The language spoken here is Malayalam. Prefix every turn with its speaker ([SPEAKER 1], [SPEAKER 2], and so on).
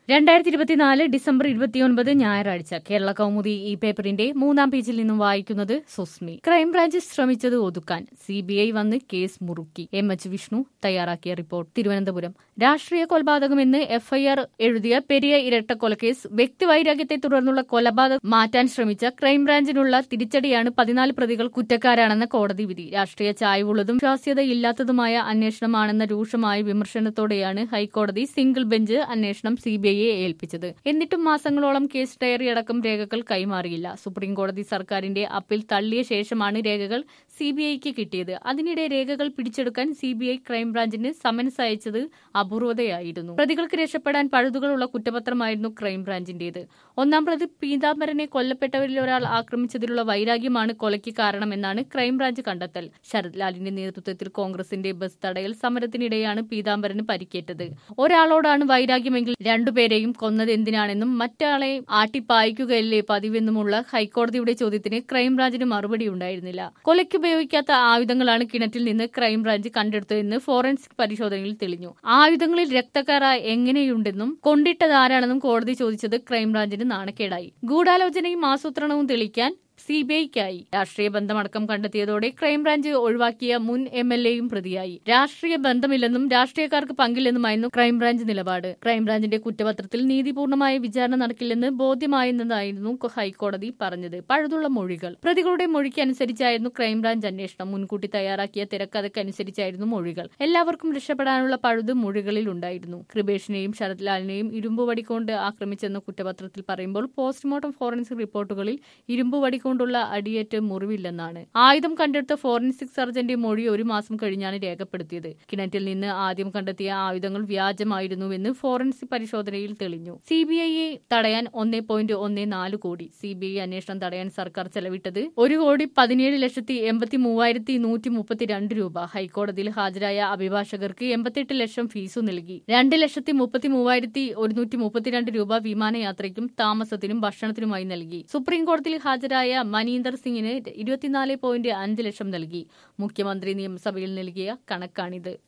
[SPEAKER 1] രണ്ടായിരത്തി ഇരുപത്തിനാല് ഡിസംബർ ഇരുപത്തിയൊൻപത് ഞായറാഴ്ച കേരള കൗമുദി ഈ പേപ്പറിന്റെ മൂന്നാം പേജിൽ നിന്നും വായിക്കുന്നത് സുസ്മി ക്രൈംബ്രാഞ്ച് ശ്രമിച്ചത് ഒതുക്കാൻ സിബിഐ വന്ന് കേസ് മുറുക്കി എം എച്ച് വിഷ്ണു തയ്യാറാക്കിയ റിപ്പോർട്ട് തിരുവനന്തപുരം രാഷ്ട്രീയ കൊലപാതകമെന്ന് എഫ്ഐആർ എഴുതിയ പെരിയ ഇരട്ടക്കൊലക്കേസ് വ്യക്തിവൈരാഗ്യത്തെ തുടർന്നുള്ള കൊലപാതകം മാറ്റാൻ ശ്രമിച്ച ക്രൈംബ്രാഞ്ചിനുള്ള തിരിച്ചടിയാണ് പതിനാല് പ്രതികൾ കുറ്റക്കാരാണെന്ന കോടതി വിധി രാഷ്ട്രീയ ചായ്വുള്ളതും വിശ്വാസ്യതയില്ലാത്തതുമായ അന്വേഷണമാണെന്ന രൂക്ഷമായ വിമർശനത്തോടെയാണ് ഹൈക്കോടതി സിംഗിൾ ബെഞ്ച് അന്വേഷണം സിബിഐയെ ഏൽപ്പിച്ചത് എന്നിട്ടും മാസങ്ങളോളം കേസ് ഡയറി അടക്കം രേഖകൾ കൈമാറിയില്ല സുപ്രീംകോടതി സർക്കാരിന്റെ അപ്പീൽ തള്ളിയ ശേഷമാണ് രേഖകൾ സിബിഐക്ക് കിട്ടിയത് അതിനിടെ രേഖകൾ പിടിച്ചെടുക്കാൻ സിബിഐ ക്രൈംബ്രാഞ്ചിന് സമൻസ് അയച്ചത് അപൂർവതയായിരുന്നു പ്രതികൾക്ക് രക്ഷപ്പെടാൻ പഴുതുകളുള്ള കുറ്റപത്രമായിരുന്നു ക്രൈംബ്രാഞ്ചിന്റേത് ഒന്നാം പ്രതി പീതാംബരനെ കൊല്ലപ്പെട്ടവരിൽ ഒരാൾ ആക്രമിച്ചതിലുള്ള വൈരാഗ്യമാണ് കൊലയ്ക്ക് കാരണമെന്നാണ് ക്രൈംബ്രാഞ്ച് കണ്ടെത്തൽ ശരത് ലാലിന്റെ നേതൃത്വത്തിൽ കോൺഗ്രസിന്റെ ബസ് തടയൽ സമരത്തിനിടെയാണ് പീതാംബരന് പരിക്കേറ്റത് ഒരാളോടാണ് വൈരാഗ്യമെങ്കിൽ രണ്ടുപേരെയും കൊന്നത് എന്തിനാണെന്നും മറ്റാളെ ആട്ടിപ്പായിക്കുകയല്ലേ പതിവെന്നുമുള്ള ഹൈക്കോടതിയുടെ ചോദ്യത്തിന് ക്രൈംബ്രാഞ്ചിന് മറുപടി ഉണ്ടായിരുന്നില്ല കൊലയ്ക്ക് ഉപയോഗിക്കാത്ത ആയുധങ്ങളാണ് കിണറ്റിൽ നിന്ന് ക്രൈംബ്രാഞ്ച് കണ്ടെടുത്തതെന്ന് ഫോറൻസിക് പരിശോധനയിൽ തെളിഞ്ഞു ആയുധങ്ങളിൽ രക്തക്കറ എങ്ങനെയുണ്ടെന്നും കൊണ്ടിട്ടതാരാണെന്നും കോടതി ചോദിച്ചത് ക്രൈംബ്രാഞ്ചിന് നാണക്കേടായി ഗൂഢാലോചനയും ആസൂത്രണവും തെളിയിക്കാൻ സിബിഐക്കായി രാഷ്ട്രീയ ബന്ധമടക്കം കണ്ടെത്തിയതോടെ ക്രൈംബ്രാഞ്ച് ഒഴിവാക്കിയ മുൻ എം എൽ എയും പ്രതിയായി രാഷ്ട്രീയ ബന്ധമില്ലെന്നും രാഷ്ട്രീയക്കാർക്ക് പങ്കില്ലെന്നുമായിരുന്നു ക്രൈംബ്രാഞ്ച് നിലപാട് ക്രൈംബ്രാഞ്ചിന്റെ കുറ്റപത്രത്തിൽ നീതിപൂർണമായ വിചാരണ നടക്കില്ലെന്ന് ബോധ്യമായെന്നതായിരുന്നു ഹൈക്കോടതി പറഞ്ഞത് പഴുതുള്ള മൊഴികൾ പ്രതികളുടെ മൊഴിക്ക് അനുസരിച്ചായിരുന്നു ക്രൈംബ്രാഞ്ച് അന്വേഷണം മുൻകൂട്ടി തയ്യാറാക്കിയ തിരക്കഥയ്ക്കനുസരിച്ചായിരുന്നു മൊഴികൾ എല്ലാവർക്കും രക്ഷപ്പെടാനുള്ള പഴുത് മൊഴികളിൽ ഉണ്ടായിരുന്നു കൃപേഷിനെയും ശരത് ലാലിനെയും ഇരുമ്പുവടി കൊണ്ട് ആക്രമിച്ചെന്ന കുറ്റപത്രത്തിൽ പറയുമ്പോൾ പോസ്റ്റ്മോർട്ടം ഫോറൻസിക് റിപ്പോർട്ടുകളിൽ ഇരുമ്പുവടി കൊണ്ടുള്ള അടിയേറ്റ് മുറിവില്ലെന്നാണ് ആയുധം കണ്ടെടുത്ത ഫോറൻസിക് സർജന്റെ മൊഴി ഒരു മാസം കഴിഞ്ഞാണ് രേഖപ്പെടുത്തിയത് കിണറ്റിൽ നിന്ന് ആദ്യം കണ്ടെത്തിയ ആയുധങ്ങൾ വ്യാജമായിരുന്നുവെന്ന് ഫോറൻസിക് പരിശോധനയിൽ തെളിഞ്ഞു സിബിഐയെ തടയാൻ ഒന്നേ പോയിന്റ് ഒന്നേ നാല് കോടി സിബിഐ അന്വേഷണം തടയാൻ സർക്കാർ ചെലവിട്ടത് ഒരു കോടി പതിനേഴ് ലക്ഷത്തി എൺപത്തി മൂവായിരത്തി നൂറ്റി മുപ്പത്തിരണ്ട് രൂപ ഹൈക്കോടതിയിൽ ഹാജരായ അഭിഭാഷകർക്ക് എൺപത്തിയെട്ട് ലക്ഷം ഫീസു നൽകി രണ്ട് ലക്ഷത്തി മുപ്പത്തി മൂവായിരത്തി ഒരുന്നൂറ്റി മുപ്പത്തിരണ്ട് രൂപ വിമാനയാത്രയ്ക്കും താമസത്തിനും ഭക്ഷണത്തിനുമായി നൽകി സുപ്രീം കോടതിയിൽ ഹാജരായ മനീന്ദർ സിംഗിന് ഇരുപത്തിനാല് പോയിന്റ് അഞ്ച് ലക്ഷം നൽകി മുഖ്യമന്ത്രി നിയമസഭയിൽ നൽകിയ കണക്കാണിത്